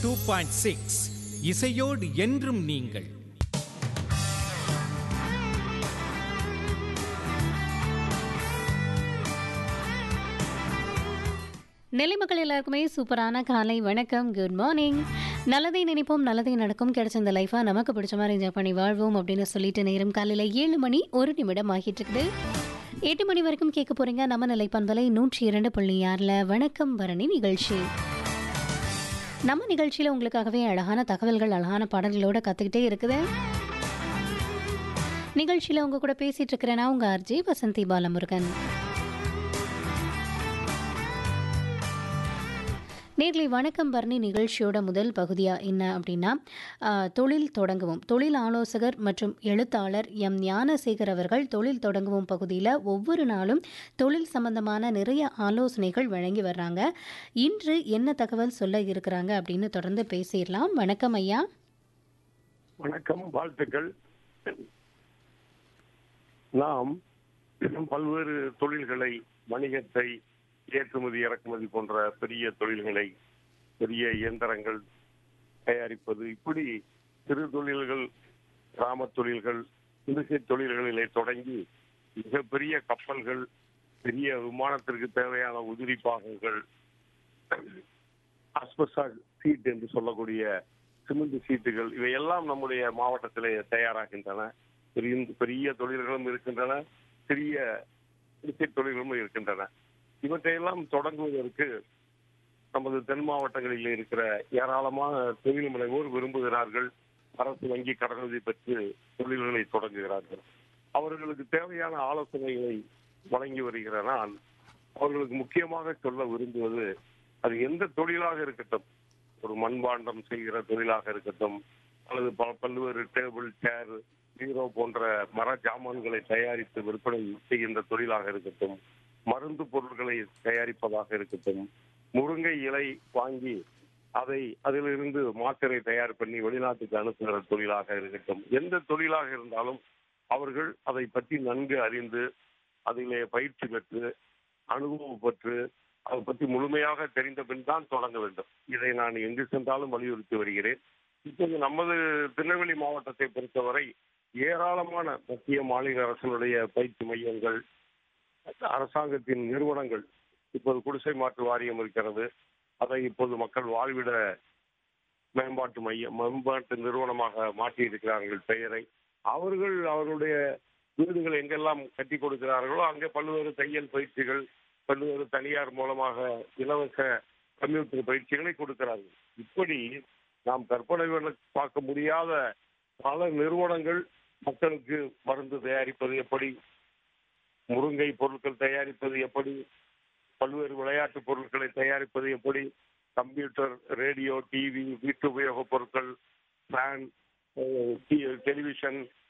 two point six இசையோடு என்றும் நீங்கள் நெல்லை மக்கள் எல்லாருக்குமே சூப்பரான காலை வணக்கம் குட் மார்னிங் நல்லதை நினைப்போம் நல்லதை நடக்கும் கிடைச்ச இந்த லைஃபா நமக்கு பிடிச்ச மாதிரி என்ஜாய் பண்ணி வாழ்வோம் அப்படின்னு சொல்லிட்டு நேரம் காலையில் ஏழு மணி ஒரு நிமிடம் ஆகிட்டு இருக்குது எட்டு மணி வரைக்கும் கேட்க போறீங்க நம்ம நிலை பண்பலை நூற்றி இரண்டு புள்ளி ஆறில் வணக்கம் பரணி நிகழ்ச்சி நம்ம நிகழ்ச்சியில் உங்களுக்காகவே அழகான தகவல்கள் அழகான பாடல்களோட கற்றுக்கிட்டே இருக்குது நிகழ்ச்சியில் உங்க கூட பேசிட்டு இருக்கிறேன்னா உங்க ஆர்ஜே வசந்தி பாலமுருகன் நேர்களை வணக்கம் பரணி நிகழ்ச்சியோட முதல் பகுதியாக என்ன அப்படின்னா ஆஹ், தொழில் தொடங்குவோம் தொழில் ஆலோசகர் மற்றும் எழுத்தாளர் எம் ஞானசேகர் அவர்கள் தொழில் தொடங்குவோம் பகுதியில் ஒவ்வொரு நாளும் தொழில் சம்பந்தமான நிறைய ஆலோசனைகள் வழங்கி வர்றாங்க இன்று என்ன தகவல் சொல்ல இருக்கிறாங்க அப்படின்னு தொடர்ந்து பேசிடலாம் வணக்கம் ஐயா வணக்கம் வாழ்த்துக்கள் நாம் பல்வேறு தொழில்களை வணிகத்தை ஏற்றுமதி இறக்குமதி போன்ற பெரிய தொழில்களை பெரிய இயந்திரங்கள் தயாரிப்பது இப்படி சிறு தொழில்கள் கிராம தொழில்கள் குடிசை தொழில்களிலே தொடங்கி மிகப்பெரிய கப்பல்கள் பெரிய விமானத்திற்கு தேவையான உதிரி பாகங்கள் அஸ்பெஸ்டா சீட் என்று சொல்லக்கூடிய சிமெண்ட் சீட்டுகள் இவையெல்லாம் நம்முடைய மாவட்டத்திலே தயாராகின்றன பெரிய பெரிய தொழில்களும் இருக்கின்றன சிறிய குடிசை தொழில்களும் இருக்கின்றன இவற்றையெல்லாம் தொடங்குவதற்கு நமது தென் மாவட்டங்களில் இருக்கிற ஏராளமான தொழில் முனைவோர் விரும்புகிறார்கள் அரசு வங்கி கடனுதவி பெற்று தொழில்களை தொடங்குகிறார்கள் அவர்களுக்கு தேவையான ஆலோசனைகளை வழங்கி வருகிற நான் அவர்களுக்கு முக்கியமாக சொல்ல விரும்புவது அது எந்த தொழிலாக இருக்கட்டும் ஒரு மண்பாண்டம் செய்கிற தொழிலாக இருக்கட்டும் அல்லது ப- பல்வேறு டேபிள் சேர் பீரோ போன்ற மர ஜாமான்களை தயாரித்து விற்பனை செய்கின்ற தொழிலாக இருக்கட்டும் மருந்து பொருட்களை தயாரிப்பதாக இருக்கட்டும் முருங்கை இலை வாங்கி அதை அதிலிருந்து மாத்திரை தயார் பண்ணி வெளிநாட்டுக்கு அனுப்புகிற தொழிலாக இருக்கட்டும் எந்த தொழிலாக இருந்தாலும் அவர்கள் அதை பற்றி நன்கு அறிந்து அதிலே பயிற்சி பெற்று அனுபவம் பெற்று அதை பற்றி முழுமையாக தெரிந்த பின் தான் தொடங்க வேண்டும் இதை நான் எங்கு சென்றாலும் வலியுறுத்தி வருகிறேன் இப்போது நமது திருநெல்வேலி மாவட்டத்தை பொறுத்தவரை ஏராளமான மத்திய மாநில அரசினுடைய பயிற்சி மையங்கள் அரசாங்கத்தின் நிறுவனங்கள் இப்போது குடிசை மாற்று வாரியம் இருக்கிறது அதை இப்போது மக்கள் வாழ்விட மேம்பாட்டு மையம் மேம்பாட்டு நிறுவனமாக மாற்றி இருக்கிறார்கள் பெயரை அவர்கள் அவர்களுடைய வீடுகள் எங்கெல்லாம் கட்டி கொடுக்கிறார்களோ அங்கே பல்வேறு தையல் பயிற்சிகள் பல்வேறு தனியார் மூலமாக இலவச கம்ப்யூட்டர் பயிற்சிகளை கொடுக்கிறார்கள் இப்படி நாம் கற்பனை பண்ண பார்க்க முடியாத பல நிறுவனங்கள் மக்களுக்கு மருந்து தயாரிப்பது எப்படி முருங்கை பொருட்கள் தயாரிப்பது எப்படி பல்வேறு விளையாட்டு பொருட்களை தயாரிப்பது எப்படி கம்ப்யூட்டர் ரேடியோ டிவி வீட்டு உபயோகப் பொருட்கள் ஃபேன் டெலிவிஷன்